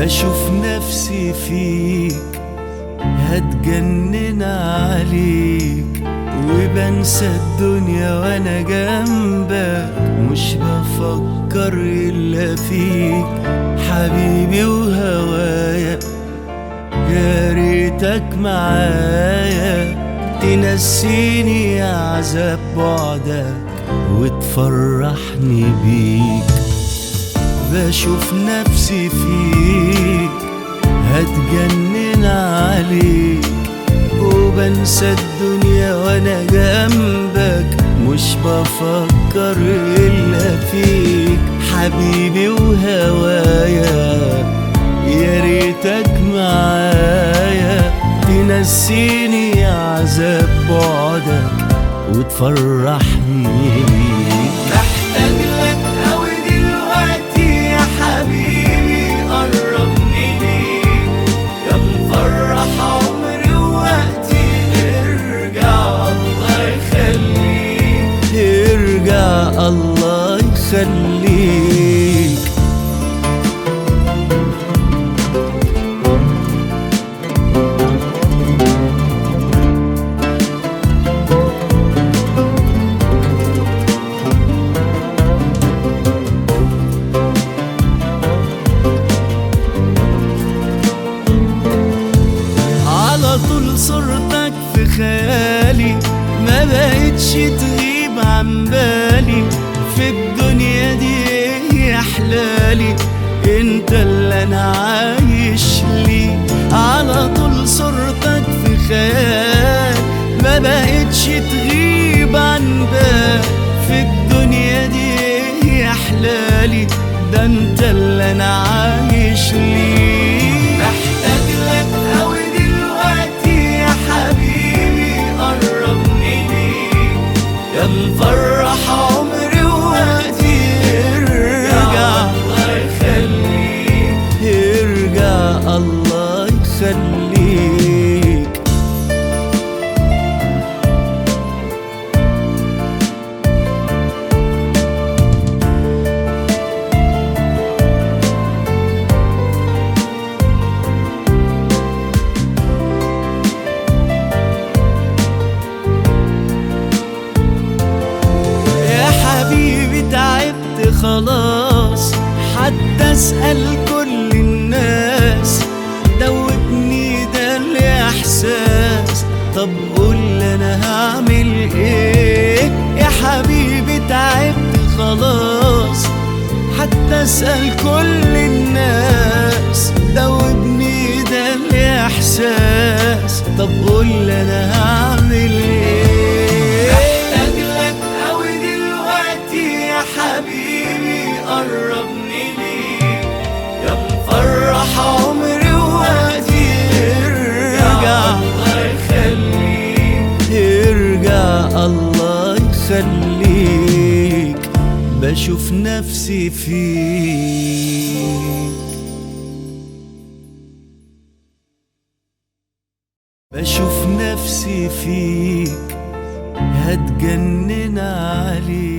بشوف نفسي فيك هتجنن عليك وبنسى الدنيا وانا جنبك مش بفكر الا فيك حبيبي وهوايا يا ريتك معايا تنسيني عذاب بعدك وتفرحني بيك بشوف نفسي فيك هتجنن عليك وبنسى الدنيا وانا جنبك مش بفكر الا فيك حبيبي وهوايا يا ريتك معايا تنسيني عذاب بعدك وتفرحني بيك محتاج لك قوي دلوقتي يا حبيبي قربني ليك يا مفرح عمري ووقتي ارجع الله يخليك ارجع الله يخليك على طول صورتك في خيالي ما بقتش تغيب عن بالي في الدنيا دي ايه احلالي انت اللي انا عايش ليه على طول صورتك في خيال ما بقتش تغيب عن بالي في الدنيا دي ايه احلالي ده انت اللي انا عايش ليه محتاج لك قوي دلوقتي يا حبيبي قربني ليك يا مفرح عمري ووقتي ارجع الله يخليك ارجع الله يخليك يا حبيبي تعبت خلاص حتى اسأل كل الناس دوبني ده الاحساس طب قول انا هعمل ايه يا حبيبي تعبت خلاص حتى اسأل كل الناس دوبني ده الاحساس طب قول انا هعمل ايه محتاج لك قوي دلوقتي يا حبيبي قربني ليك يا مفرح عمري ووقتي ارجع الله يخليك ارجع الله يخليك بشوف نفسي فيك بشوف نفسي فيك هتجنن عليك